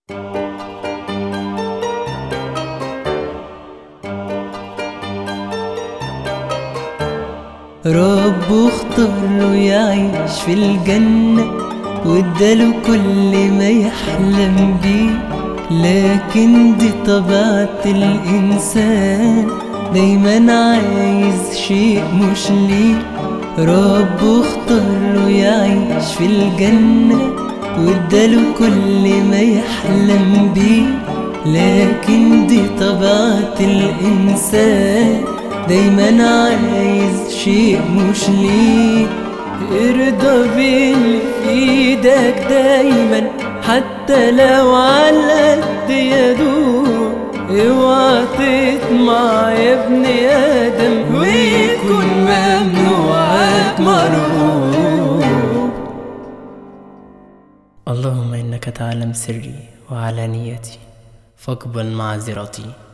ربه اختار له يعيش في الجنة واداله كل ما يحلم بيه لكن دي طبيعة الإنسان دايما عايز شيء مش ليه ربه اختار له يعيش في الجنة واداله كل ما يحلم بيه لكن دي طبيعة الإنسان دايما عايز شيء مش ليه ارضى باللي في ايدك دايما حتى لو على قد يدوب اوعى تطمع يا ابن ادم ويكون ممنوعك مرغوب اللهم انك تعلم سري وعلانيتي فاقبل معذرتي